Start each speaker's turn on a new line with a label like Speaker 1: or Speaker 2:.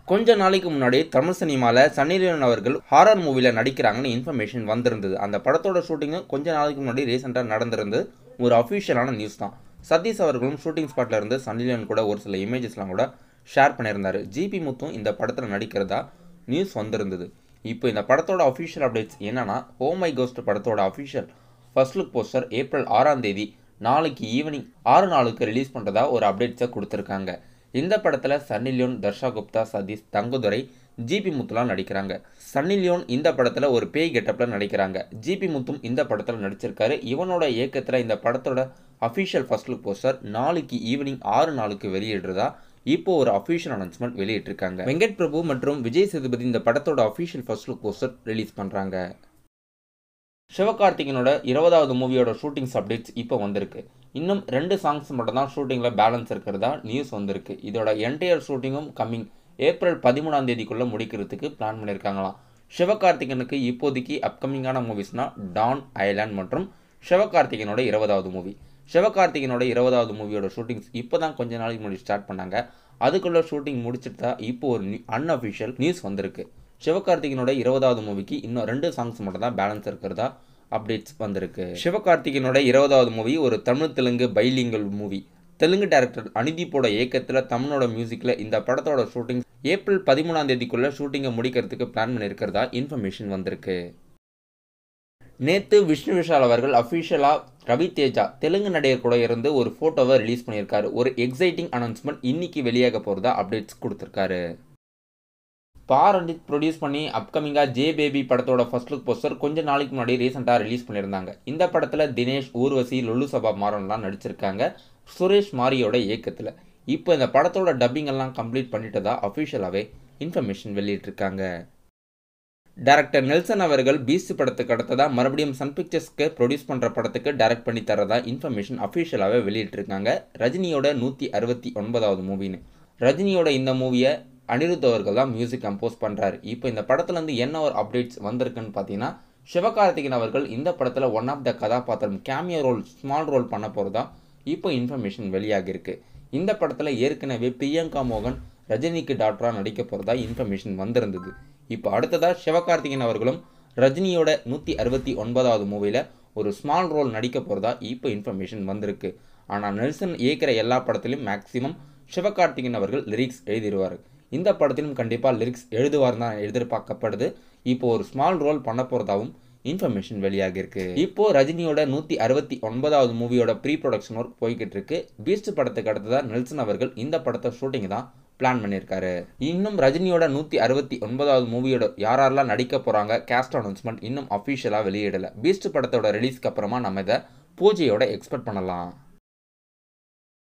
Speaker 1: கொஞ்ச நாளைக்கு முன்னாடி தமிழ் சினிமாவில் சன்னி லியோன் அவர்கள் ஹாரர் மூவியில் நடிக்கிறாங்கன்னு இன்ஃபர்மேஷன் வந்திருந்தது அந்த படத்தோட ஷூட்டிங்கும் கொஞ்ச நாளைக்கு முன்னாடி ரீசெண்டாக நடந்திருந்து ஒரு அஃபிஷியலான நியூஸ் தான் சதீஷ் அவர்களும் ஷூட்டிங் ஸ்பாட்டில் இருந்து சன்னி லியோன் கூட ஒரு சில இமேஜஸ்லாம் கூட ஷேர் பண்ணியிருந்தார் ஜிபி முத்தும் இந்த படத்தில் நடிக்கிறதா நியூஸ் வந்திருந்தது இப்போ இந்த படத்தோட அஃபிஷியல் அப்டேட்ஸ் என்னன்னா ஹோ மை கோஸ்ட் படத்தோட official first look poster April ஆறாம் தேதி நாளைக்கு ஈவினிங் ஆறு நாளுக்கு ரிலீஸ் பண்ணுறதா ஒரு அப்டேட்ஸை கொடுத்துருக்காங்க இந்த படத்தில் Sunny Leone Dharsha Gupta Sathish Thangadurai GP முத்துலாம் நடிக்கிறாங்க சன்னி லியோன் இந்த படத்தில் ஒரு பேய் கெட்டப்பில் நடிக்கிறாங்க ஜிபி முத்தும் இந்த படத்தில் நடிச்சிருக்காரு இவனோட இயக்கத்தில் இந்த படத்தோட அஃபிஷியல் ஃபர்ஸ்ட் லுக் போஸ்டர் நாளைக்கு ஈவினிங் ஆறு நாளுக்கு வெளியிடுறதா இப்போ ஒரு அஃபிஷியல் அனௌன்ஸ்மெண்ட் வெளியிட்டிருக்காங்க வெங்கட் பிரபு மற்றும் விஜய் சேதுபதி இந்த படத்தோட official first look poster release பண்ணுறாங்க சிவகார்த்திகனோட இருபதாவது மூவியோட ஷூட்டிங்ஸ் அப்டேட்ஸ் இப்போ வந்திருக்கு இன்னும் ரெண்டு சாங்ஸ் மட்டும் தான் ஷூட்டிங்கில் பேலன்ஸ் இருக்கிறதா நியூஸ் வந்திருக்கு இதோட என்டையர் ஷூட்டிங்கும் கம்மிங் ஏப்ரல் பதிமூணாம் தேதிக்குள்ளே முடிக்கிறதுக்கு பிளான் பண்ணியிருக்காங்களாம் சிவகார்த்திகனுக்கு இப்போதைக்கு அப்கமிங்கான மூவிஸ்னால் டான் ஐலாண்ட் மற்றும் சிவகார்த்திகனோட இருபதாவது மூவி சிவகார்த்திகனோட இருபதாவது மூவியோட ஷூட்டிங்ஸ் இப்போ தான் கொஞ்ச நாளைக்கு முன்னாடி ஸ்டார்ட் பண்ணாங்க அதுக்குள்ளே ஷூட்டிங் முடிச்சுட்டு தான் இப்போ ஒரு அன்அஃபிஷியல் நியூஸ் வந்திருக்கு சிவகார்த்திகனோட இருபதாவது மூவிக்கு இன்னும் ரெண்டு சாங்ஸ் மட்டும் தான் பேலன்ஸ் இருக்கிறதா அப்டேட்ஸ் வந்திருக்கு சிவகார்த்திகனோட இருபதாவது மூவி ஒரு Tamil Telugu bilingual movie Telugu director அனிதீப்போட இயக்கத்தில் தமிழோட மியூசிக்கில் இந்த படத்தோட ஷூட்டிங் ஏப்ரல் பதிமூணாம் தேதிக்குள்ளே ஷூட்டிங்கை முடிக்கிறதுக்கு பிளான் பண்ணியிருக்கிறதா இன்ஃபர்மேஷன் வந்திருக்கு நேற்று விஷ்ணு விஷால் அவர்கள் அஃபிஷியலாக ரவி தேஜா தெலுங்கு நடிகர் கூட இருந்து ஒரு ஃபோட்டோவை ரிலீஸ் பண்ணியிருக்காரு ஒரு எக்ஸைட்டிங் அனௌன்ஸ்மெண்ட் இன்னைக்கு வெளியாக போகிறதா அப்டேட்ஸ் கொடுத்துருக்காரு பா ரஞ்சித் ப்ரொடியூஸ் பண்ணி அப்கமிங்காக ஜே பேபி படத்தோட ஃபர்ஸ்ட் லுக் போஸ்டர் கொஞ்ச நாளைக்கு முன்னாடி ரீசெண்டாக ரிலீஸ் பண்ணியிருந்தாங்க இந்த படத்தில் தினேஷ் ஊர்வசி லொல்லு சபா மாறன்லாம் நடிச்சிருக்காங்க சுரேஷ் மாரியோட இயக்கத்தில் இப்போ இந்த படத்தோட டப்பிங் எல்லாம் கம்ப்ளீட் பண்ணிட்டதா அஃபிஷியலாகவே இன்ஃபர்மேஷன் வெளியிட்டிருக்காங்க டேரக்டர் நெல்சன் அவர்கள் பீஸ்ட் படத்துக்கு அடுத்ததாக மறுபடியும் சன் பிக்சர்ஸ்க்கு ப்ரொடியூஸ் பண்ணுற படத்துக்கு டைரக்ட் பண்ணி தரதா இன்ஃபர்மேஷன் அஃபிஷியலாகவே வெளியிட்டிருக்காங்க ரஜினியோட நூற்றி அறுபத்தி ஒன்பதாவது மூவின்னு ரஜினியோட இந்த மூவியை அனிருத் அவர்கள் தான் மியூசிக் கம்போஸ் பண்ணுறாரு இப்போ இந்த படத்துலேருந்து என்ன ஒரு அப்டேட்ஸ் வந்திருக்குன்னு பார்த்தீங்கன்னா சிவகார்த்திகன் அவர்கள் இந்த படத்தில் ஒன் ஆஃப் த கதாபாத்திரம் கேமியோ ரோல் ஸ்மால் ரோல் பண்ண போகிறதா இப்போ இன்ஃபர்மேஷன் வெளியாகிருக்கு இந்த படத்தில் ஏற்கனவே பிரியங்கா மோகன் ரஜினிக்கு டாக்டராக நடிக்க போகிறதா இன்ஃபர்மேஷன் வந்திருந்தது இப்போ அடுத்ததாக சிவகார்த்திகேயன் அவர்களும் ரஜினியோட நூற்றி அறுபத்தி ஒன்பதாவது மூவியில் ஒரு ஸ்மால் ரோல் நடிக்க போகிறதா இப்போ இன்ஃபர்மேஷன் வந்திருக்கு ஆனால் நெல்சன் இயக்கிற எல்லா படத்திலும் மேக்ஸிமம் சிவகார்த்திகேயன் அவர்கள் லிரிக்ஸ் எழுதிடுவார் இந்த படத்திலும் கண்டிப்பாக லிரிக்ஸ் எழுதுவார் தான் எதிர்பார்க்கப்படுது இப்போ ஒரு ஸ்மால் ரோல் பண்ண போகிறதாவும் இன்ஃபர்மேஷன் வெளியாகிருக்கு இப்போ ரஜினியோட நூற்றி அறுபத்தி ஒன்பதாவது மூவியோட ப்ரீ ப்ரொடக்ஷன் ஒர்க் போய்கிட்டு இருக்கு பீஸ்ட் படத்துக்கு அடுத்ததாக நெல்சன் அவர்கள் இந்த படத்தை ஷூட்டிங் தான் பிளான் பண்ணியிருக்காரு இன்னும் ரஜினியோட நூற்றி அறுபத்தி ஒன்பதாவது மூவியோட யாரெல்லாம் நடிக்க போகிறாங்க கேஸ்ட் அனௌன்ஸ்மெண்ட் இன்னும் அஃபிஷியலாக வெளியிடலை பீஸ்ட் படத்தோட ரிலீஸ்க்கு அப்புறமா நம்ம இதை பூஜையோட எக்ஸ்பெக்ட் பண்ணலாம்